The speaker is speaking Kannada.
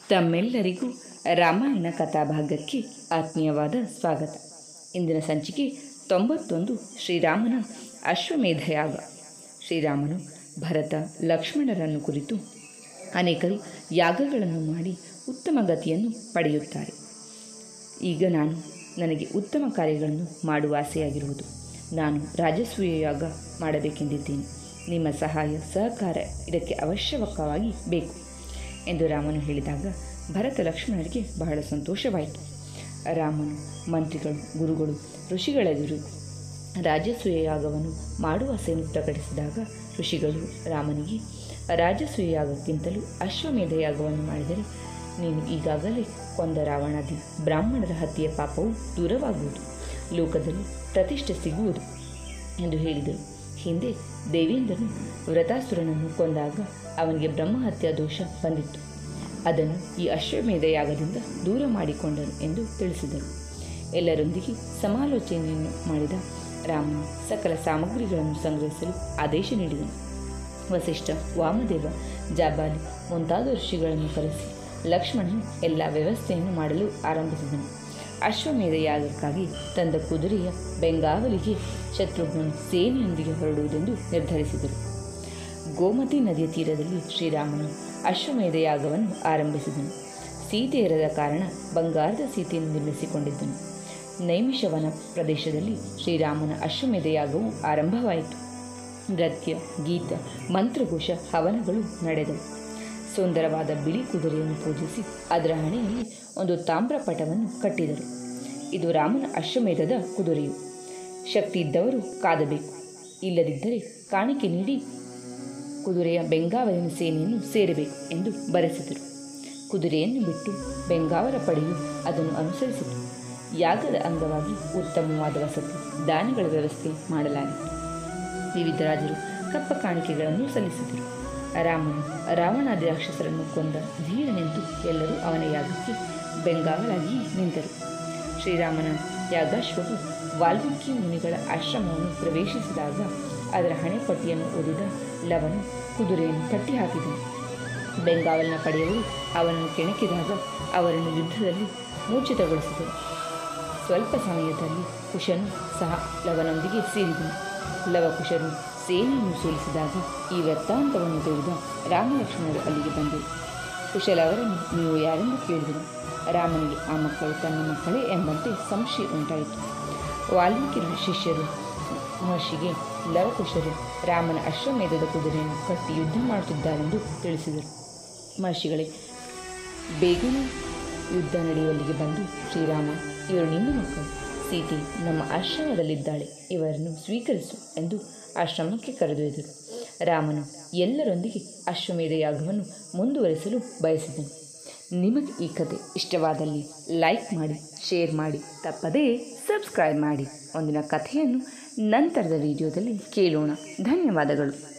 ತಮ್ಮೆಲ್ಲರಿಗೂ ರಾಮಾಯಣ ಕಥಾಭಾಗಕ್ಕೆ ಆತ್ಮೀಯವಾದ ಸ್ವಾಗತ ಇಂದಿನ ಸಂಚಿಕೆ ತೊಂಬತ್ತೊಂದು ಶ್ರೀರಾಮನ ಅಶ್ವಮೇಧ ಯಾಗ ಶ್ರೀರಾಮನು ಭರತ ಲಕ್ಷ್ಮಣರನ್ನು ಕುರಿತು ಅನೇಕರು ಯಾಗಗಳನ್ನು ಮಾಡಿ ಉತ್ತಮ ಗತಿಯನ್ನು ಪಡೆಯುತ್ತಾರೆ ಈಗ ನಾನು ನನಗೆ ಉತ್ತಮ ಕಾರ್ಯಗಳನ್ನು ಮಾಡುವ ಆಸೆಯಾಗಿರುವುದು ನಾನು ರಾಜಸೂಯ ಯಾಗ ಮಾಡಬೇಕೆಂದಿದ್ದೇನೆ ನಿಮ್ಮ ಸಹಾಯ ಸಹಕಾರ ಇದಕ್ಕೆ ಅವಶ್ಯಕವಾಗಿ ಬೇಕು ಎಂದು ರಾಮನು ಹೇಳಿದಾಗ ಭರತ ಲಕ್ಷ್ಮಣರಿಗೆ ಬಹಳ ಸಂತೋಷವಾಯಿತು ರಾಮನು ಮಂತ್ರಿಗಳು ಗುರುಗಳು ಋಷಿಗಳೆದುರು ರಾಜಸೂಯ ಯಾಗವನ್ನು ಮಾಡುವ ಆಸೆಯನ್ನು ಪ್ರಕಟಿಸಿದಾಗ ಋಷಿಗಳು ರಾಮನಿಗೆ ರಾಜಸೂಯ ಯಾಗಕ್ಕಿಂತಲೂ ಅಶ್ವಮೇಧ ಯಾಗವನ್ನು ಮಾಡಿದರೆ ನೀನು ಈಗಾಗಲೇ ಕೊಂದ ರಾವಣಾದಿ ಬ್ರಾಹ್ಮಣರ ಹತ್ಯೆಯ ಪಾಪವು ದೂರವಾಗುವುದು ಲೋಕದಲ್ಲಿ ಪ್ರತಿಷ್ಠೆ ಸಿಗುವುದು ಎಂದು ಹೇಳಿದರು ಹಿಂದೆ ದೇವೇಂದ್ರನು ವ್ರತಾಸುರನನ್ನು ಕೊಂದಾಗ ಅವನಿಗೆ ಬ್ರಹ್ಮಹತ್ಯಾ ದೋಷ ಬಂದಿತ್ತು ಅದನ್ನು ಈ ಅಶ್ವಮೇಧ ಯಾಗದಿಂದ ದೂರ ಮಾಡಿಕೊಂಡನು ಎಂದು ತಿಳಿಸಿದರು ಎಲ್ಲರೊಂದಿಗೆ ಸಮಾಲೋಚನೆಯನ್ನು ಮಾಡಿದ ರಾಮನು ಸಕಲ ಸಾಮಗ್ರಿಗಳನ್ನು ಸಂಗ್ರಹಿಸಲು ಆದೇಶ ನೀಡಿದನು ವಸಿಷ್ಠ ವಾಮದೇವ ಜಾಬಾಲಿ ಮುಂತಾದ ಋಷಿಗಳನ್ನು ಕರೆಸಿ ಲಕ್ಷ್ಮಣನು ಎಲ್ಲ ವ್ಯವಸ್ಥೆಯನ್ನು ಮಾಡಲು ಆರಂಭಿಸಿದನು ಅಶ್ವಮೇಧ ಯಾಗಕ್ಕಾಗಿ ತಂದ ಕುದುರೆಯ ಬೆಂಗಾವಲಿಗೆ ಶತ್ರುಘ್ನನು ಸೇನೆಯೊಂದಿಗೆ ಹೊರಡುವುದೆಂದು ನಿರ್ಧರಿಸಿದರು ಗೋಮತಿ ನದಿಯ ತೀರದಲ್ಲಿ ಶ್ರೀರಾಮನು ಅಶ್ವಮೇಧ ಯಾಗವನ್ನು ಆರಂಭಿಸಿದನು ಸೀತೆ ಇರದ ಕಾರಣ ಬಂಗಾರದ ಸೀತೆಯನ್ನು ನಿರ್ಮಿಸಿಕೊಂಡಿದ್ದನು ನೈಮಿಷವನ ಪ್ರದೇಶದಲ್ಲಿ ಶ್ರೀರಾಮನ ಅಶ್ವಮೇಧ ಯಾಗವು ಆರಂಭವಾಯಿತು ನೃತ್ಯ ಗೀತ ಮಂತ್ರಘೋಷ ಹವನಗಳು ನಡೆದವು ಸುಂದರವಾದ ಬಿಳಿ ಕುದುರೆಯನ್ನು ಪೂಜಿಸಿ ಅದರ ಹಣೆಯಲ್ಲಿ ಒಂದು ತಾಮ್ರಪಟವನ್ನು ಕಟ್ಟಿದರು ಇದು ರಾಮನ ಅಶ್ವಮೇಧದ ಕುದುರೆಯು ಶಕ್ತಿ ಇದ್ದವರು ಕಾದಬೇಕು ಇಲ್ಲದಿದ್ದರೆ ಕಾಣಿಕೆ ನೀಡಿ ಕುದುರೆಯ ಬೆಂಗಾವಲಿನ ಸೇನೆಯನ್ನು ಸೇರಬೇಕು ಎಂದು ಬರೆಸಿದರು ಕುದುರೆಯನ್ನು ಬಿಟ್ಟು ಬೆಂಗಾವರ ಪಡೆಯು ಅದನ್ನು ಅನುಸರಿಸಿತು ಯಾಗದ ಅಂಗವಾಗಿ ಉತ್ತಮವಾದ ವಸತಿ ದಾನಿಗಳ ವ್ಯವಸ್ಥೆ ಮಾಡಲಾಗಿತ್ತು ವಿವಿಧ ರಾಜರು ಕಪ್ಪ ಕಾಣಿಕೆಗಳನ್ನು ಸಲ್ಲಿಸಿದರು ರಾಮನು ರಾವಣಾದಿ ರಾಕ್ಷಸರನ್ನು ಕೊಂದ ಧೀರನೆಂದು ಎಲ್ಲರೂ ಅವನ ಯಾಗಕ್ಕೆ ಬೆಂಗಾವಲಾಗಿ ನಿಂತರು ಶ್ರೀರಾಮನ ಯಾಗಾಶ್ವವು ವಾಲ್ಮೀಕಿ ಮುನಿಗಳ ಆಶ್ರಮವನ್ನು ಪ್ರವೇಶಿಸಿದಾಗ ಅದರ ಹಣೆಪಟ್ಟಿಯನ್ನು ಓದಿದ ಲವನು ಕುದುರೆಯನ್ನು ಕಟ್ಟಿ ಹಾಕಿದನು ಬೆಂಗಾವಲಿನ ಪಡೆಯವರು ಅವನನ್ನು ಕೆಣಕಿದಾಗ ಅವರನ್ನು ಯುದ್ಧದಲ್ಲಿ ಮೂರ್ಛಿತಗೊಳಿಸಿದರು ಸ್ವಲ್ಪ ಸಮಯದಲ್ಲಿ ಕುಶನು ಸಹ ಲವನೊಂದಿಗೆ ಸೇರಿದನು ಲವಕುಶರು ಸೇನೆಯನ್ನು ಸೋಲಿಸಿದಾಗ ಈ ವೃತ್ತಾಂತವನ್ನು ತಿಳಿದ ರಾಮಲಕ್ಷ್ಮಣರು ಅಲ್ಲಿಗೆ ಬಂದರು ಕುಶಲವರನ್ನು ನೀವು ಯಾರೆಂದು ಕೇಳಿದರು ರಾಮನಿಗೆ ಆ ಮಕ್ಕಳು ತನ್ನ ಮಕ್ಕಳೇ ಎಂಬಂತೆ ಸಂಶಯ ಉಂಟಾಯಿತು ವಾಲ್ಮೀಕಿ ಶಿಷ್ಯರು ಮಹರ್ಷಿಗೆ ಲವಕುಶರು ರಾಮನ ಅಶ್ವಮೇಧದ ಕುದುರೆಯನ್ನು ಕಟ್ಟಿ ಯುದ್ಧ ಮಾಡುತ್ತಿದ್ದಾರೆಂದು ತಿಳಿಸಿದರು ಮಹರ್ಷಿಗಳೇ ಬೇಗನೆ ಯುದ್ಧ ನಡೆಯುವಲ್ಲಿಗೆ ಬಂದು ಶ್ರೀರಾಮ ಇವರು ನಿನ್ನ ಮಕ್ಕಳು ಸೀತೆ ನಮ್ಮ ಆಶ್ರಮದಲ್ಲಿದ್ದಾಳೆ ಇವರನ್ನು ಸ್ವೀಕರಿಸು ಎಂದು ಆಶ್ರಮಕ್ಕೆ ಕರೆದೊಯ್ದರು ರಾಮನು ಎಲ್ಲರೊಂದಿಗೆ ಅಶ್ವಮೇಧ ಯಾಗವನ್ನು ಮುಂದುವರಿಸಲು ಬಯಸಿದನು ನಿಮಗೆ ಈ ಕತೆ ಇಷ್ಟವಾದಲ್ಲಿ ಲೈಕ್ ಮಾಡಿ ಶೇರ್ ಮಾಡಿ ತಪ್ಪದೇ ಸಬ್ಸ್ಕ್ರೈಬ್ ಮಾಡಿ ಒಂದಿನ ಕಥೆಯನ್ನು ನಂತರದ ವಿಡಿಯೋದಲ್ಲಿ ಕೇಳೋಣ ಧನ್ಯವಾದಗಳು